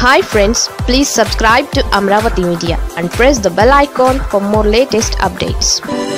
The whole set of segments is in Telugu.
hi friends please subscribe to Amaravati media and press the bell icon for more latest updates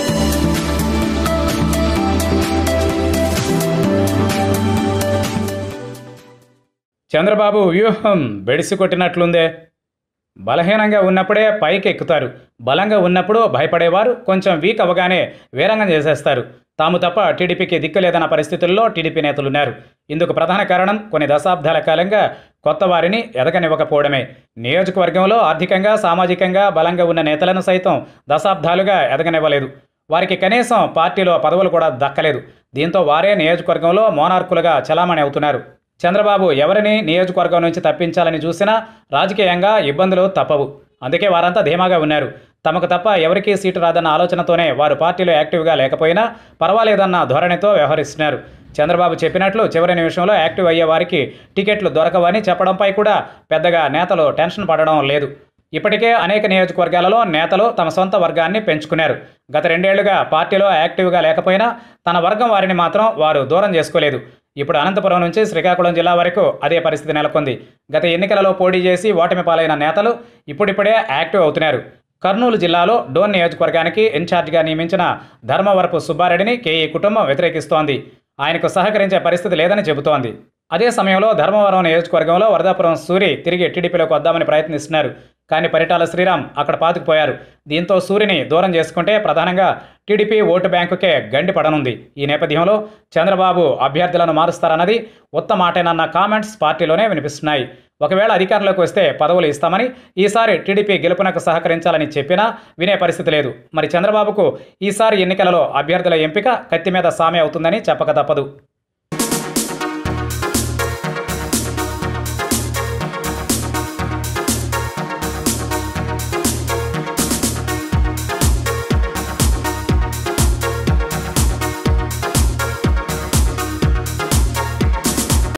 Chandrababu వ్యూహం బెడిసి కొట్టినట్లుందే బలహీనంగా ఉన్నప్పుడే పైకి ఎక్కుతారు బలంగా ఉన్నప్పుడు భయపడేవారు కొంచెం వీక్ అవగానే వీరంగం చేసేస్తారు తాము తప్ప టీడీపీకి దిక్కు లేదన్న పరిస్థితుల్లో టీడీపీ నేతలున్నారు ఇందుకు ప్రధాన కారణం కొన్ని దశాబ్దాల కాలంగా కొత్త వారిని ఎదగనివ్వకపోవడమే నియోజకవర్గంలో ఆర్థికంగా సామాజికంగా బలంగా ఉన్న నేతలను సైతం దశాబ్దాలుగా ఎదగనివ్వలేదు వారికి కనీసం పార్టీలో పదవులు కూడా దక్కలేదు దీంతో వారే నియోజకవర్గంలో మోనార్కులుగా చలామణి అవుతున్నారు చంద్రబాబు ఎవరిని నియోజకవర్గం నుంచి తప్పించాలని చూసినా రాజకీయంగా ఇబ్బందులు తప్పవు అందుకే వారంతా ధీమాగా ఉన్నారు తమకు తప్ప ఎవరికీ సీటు రాదన్న ఆలోచనతోనే వారు పార్టీలో యాక్టివ్గా లేకపోయినా పర్వాలేదన్న ధోరణితో వ్యవహరిస్తున్నారు చంద్రబాబు చెప్పినట్లు చివరి నిమిషంలో యాక్టివ్ అయ్యే వారికి టికెట్లు దొరకవని చెప్పడంపై కూడా పెద్దగా నేతలు టెన్షన్ పడడం లేదు ఇప్పటికే అనేక నియోజకవర్గాలలో నేతలు తమ సొంత వర్గాన్ని పెంచుకున్నారు గత రెండేళ్లుగా పార్టీలో యాక్టివ్గా లేకపోయినా తన వర్గం వారిని మాత్రం వారు దూరం చేసుకోలేదు ఇప్పుడు అనంతపురం నుంచి శ్రీకాకుళం జిల్లా వరకు అదే పరిస్థితి నెలకొంది గత ఎన్నికలలో పోటీ చేసి ఓటమి పాలైన నేతలు ఇప్పుడిప్పుడే యాక్టివ్ అవుతున్నారు కర్నూలు జిల్లాలో డోన్ నియోజకవర్గానికి ఇన్ఛార్జిగా నియమించిన ధర్మవరపు సుబ్బారెడ్డిని కేఈ కుటుంబం వ్యతిరేకిస్తోంది ఆయనకు సహకరించే పరిస్థితి లేదని చెబుతోంది అదే సమయంలో ధర్మవరం నియోజకవర్గంలో వరదాపురం సూరి తిరిగి టీడీపీలోకి వద్దామని ప్రయత్నిస్తున్నారు కానీ పరిటాల శ్రీరామ్ అక్కడ పాతుకుపోయారు దీంతో సూరిని దూరం చేసుకుంటే ప్రధానంగా టీడీపీ ఓటు బ్యాంకుకే గండి పడనుంది ఈ నేపథ్యంలో చంద్రబాబు అభ్యర్థులను మారుస్తారన్నది ఉత్తమాటేనన్న కామెంట్స్ పార్టీలోనే వినిపిస్తున్నాయి ఒకవేళ అధికారంలోకి వస్తే పదవులు ఇస్తామని ఈసారి టీడీపీ గెలుపునకు సహకరించాలని చెప్పినా వినే పరిస్థితి లేదు మరి చంద్రబాబుకు ఈసారి ఎన్నికలలో అభ్యర్థుల ఎంపిక కత్తి మీద సామే అవుతుందని చెప్పక తప్పదు